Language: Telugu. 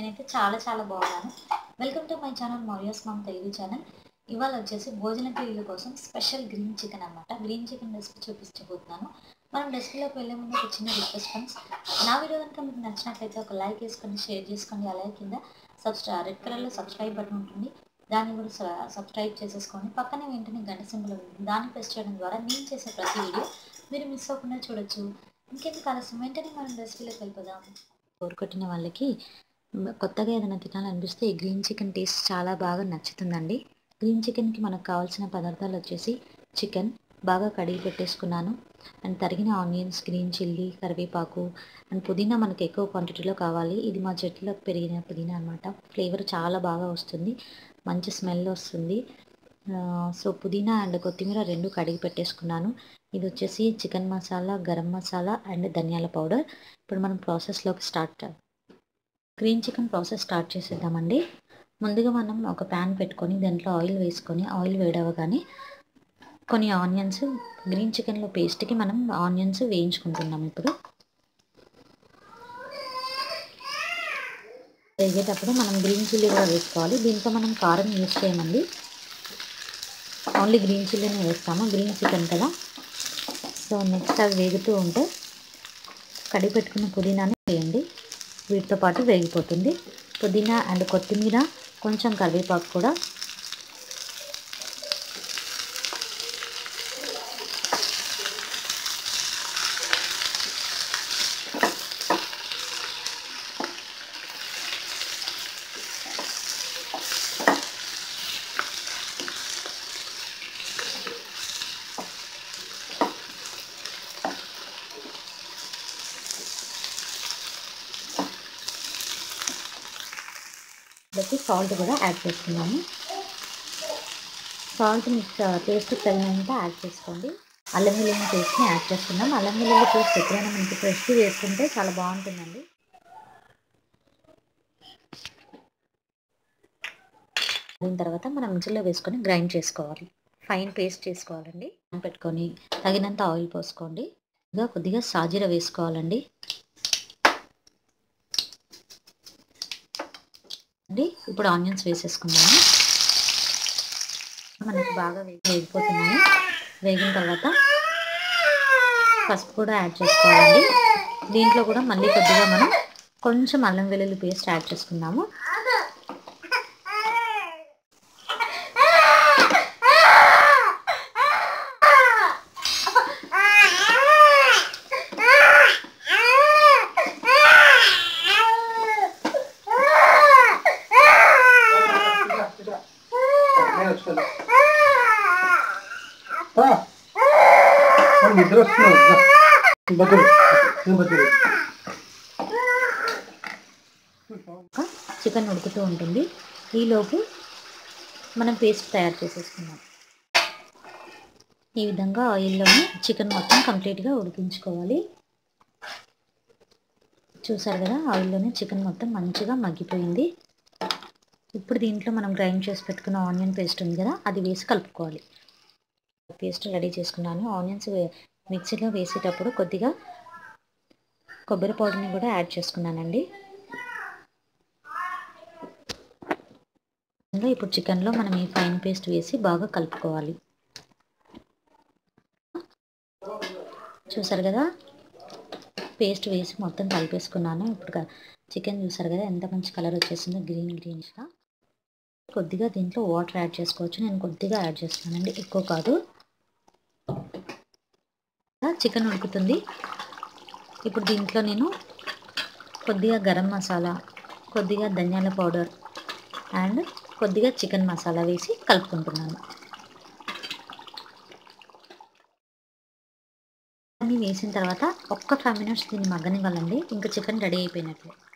నేనైతే చాలా చాలా బాగున్నాను welcome to my channel Maurya's mom Telugu channel ఇవాళ వచ్చేసి భోజన ప్రియుల కోసం స్పెషల్ గ్రీన్ చికెన్ అనమాట గ్రీన్ చికెన్ రెసిపీ చూపించబోతున్నాను మనం రెసిపీలోకి వెళ్ళే ముందు ఒక చిన్న రిక్వెస్ట్ ఫ్రెండ్స్ నా వీడియో కనుక మీకు నచ్చినట్లయితే ఒక లైక్ వేసుకొని షేర్ చేసుకోండి అలాగే కింద సబ్స్క్రై రెడ్ కలర్లో సబ్స్క్రైబ్ బటన్ ఉంటుంది దాన్ని కూడా స- సబ్స్క్రైబ్ చేసేసుకోండి పక్కనే వెంటనే గంట సింబల్ ఉంటుంది దాన్ని ప్రెస్ చేయడం ద్వారా నేను చేసే ప్రతి వీడియో మీరు మిస్ అవ్వకుండా చూడొచ్చు ఇంకెందుకు ఆలస్యం వెంటనే మనం రెసిపీలోకి వెళ్ళిపోదాం బోర్ కొట్టిన వాళ్ళకి మ్, కొత్తగా ఏదైనా తినాలనిపిస్తే ఈ గ్రీన్ చికెన్ టేస్ట్ చాలా బాగా నచ్చుతుందండి గ్రీన్ చికెన్కి మనకు కావాల్సిన పదార్థాలు వచ్చేసి చికెన్ బాగా కడిగి పెట్టేసుకున్నాను అండ్ తరిగిన ఆనియన్స్ గ్రీన్ చిల్లీ కరివేపాకు అండ్ పుదీనా మనకి ఎక్కువ క్వాంటిటీలో కావాలి ఇది మా చెట్లో పెరిగిన పుదీనా అనమాట ఫ్లేవర్ చాలా బాగా వస్తుంది మంచి స్మెల్ వస్తుంది ఆ, సో పుదీనా అండ్ కొత్తిమీర రెండు కడిగి పెట్టేసుకున్నాను ఇది వచ్చేసి చికెన్ మసాలా గరం మసాలా అండ్ ధనియాల పౌడర్ ఇప్పుడు మనం ప్రాసెస్లోకి start green chicken process start చేసేద్దామండి ముందుగా మనం ఒక ప్యాన్ పెట్టుకొని దాంట్లో ఆయిల్ వేసుకొని ఆయిల్ వేడవగానే కొన్ని ఆనియన్స్ గ్రీన్ చికెన్లో పేస్ట్కి మనం ఆనియన్స్ వేయించుకుంటున్నాం ఇప్పుడు వేగేటప్పుడు మనం గ్రీన్ చిల్లీ కూడా వేసుకోవాలి దీంట్లో మనం కారం యూజ్ చేయమండి ఓన్లీ గ్రీన్ చిల్లీని వేస్తాము గ్రీన్ చికెన్ కదా సో నెక్స్ట్ అవి వేగుతూ ఉంటే కడిగి పెట్టుకున్న పుదీనాని వేయండి వీటితో పాటు వేగిపోతుంది పుదీనా అండ్ కొత్తిమీర కొంచెం కరివేపాకు కూడా బట్టి సాల్ట్ కూడా యాడ్ చేసుకున్నాము సాల్ట్ మీకు టేస్ట్ తగినంత యాడ్ చేసుకోండి అల్లం వెల్లుల్లి పేస్ట్ని యాడ్ చేసుకుందాం అల్లం వెల్లుల్లి పేస్ట్ ఎప్పుడైనా మనకి ఫ్రెష్గా వేసుకుంటే చాలా బాగుంటుందండి దీని తర్వాత మనం మిక్సీలో వేసుకొని గ్రైండ్ చేసుకోవాలి ఫైన్ పేస్ట్ చేసుకోవాలండి పెట్టుకొని తగినంత ఆయిల్ పోసుకోండి ఇంకా కొద్దిగా సాజీర వేసుకోవాలండి అండి ఇప్పుడు ఆనియన్స్ వేసేసుకున్నాము మనకి బాగా వే- వేగిపోతున్నాయి వేగిన తర్వాత పసుపు కూడా యాడ్ చేసుకోవాలండి దీంట్లో కూడా మళ్ళీ కొద్దిగా మనం కొంచెం అల్లం వెల్లుల్లి పేస్ట్ యాడ్ చేసుకున్నాము నిద్ర వస్తున్నావు బతులు నేను బతులు చికెన్ ఉడుకుతూ ఉంటుంది ఈలోపు మనం పేస్ట్ తయారు చేసేసుకున్నాం ఈ విధంగా ఆయిల్లోనే చికెన్ మొత్తం కంప్లీట్గా ఉడికించుకోవాలి చూసారు కదా ఆయిల్లోనే చికెన్ మొత్తం మంచిగా మగ్గిపోయింది ఇప్పుడు దీంట్లో మనం గ్రైండ్ చేసి పెట్టుకున్న ఆనియన్ పేస్ట్ ఉంది కదా అది వేసి కలుపుకోవాలి పేస్ట్ రెడీ చేసుకున్నాను ఆనియన్స్ వే- మిక్సీలో వేసేటప్పుడు కొద్దిగా కొబ్బరి పౌడర్ని కూడా యాడ్ చేసుకున్నానండి ఇంకా ఇప్పుడు చికెన్లో మనం ఈ ఫైన్ పేస్ట్ వేసి బాగా కలుపుకోవాలి చూసారు కదా పేస్ట్ వేసి మొత్తం కలిపేసుకున్నాను ఇప్పుడు చికెన్ చూసారు కదా ఎంత మంచి కలర్ వచ్చేసిందో గ్రీన్ గ్రీన్స్గా కొద్దిగా దీంట్లో వాటర్ యాడ్ చేసుకోవచ్చు నేను కొద్దిగా యాడ్ చేస్తున్నానండి ఎక్కువ కాదు చికెన్ ఉడుకుతుంది ఇప్పుడు దీంట్లో నేను కొద్దిగా గరం మసాలా కొద్దిగా ధనియాల పౌడర్ అండ్ కొద్దిగా చికెన్ మసాలా వేసి కలుపుకుంటున్నాను అన్నీ వేసిన తర్వాత ఒక్క ఫైవ్ మినిట్స్ దీన్ని మగ్గనివ్వాలండి ఇంకా చికెన్ రెడీ అయిపోయినట్లే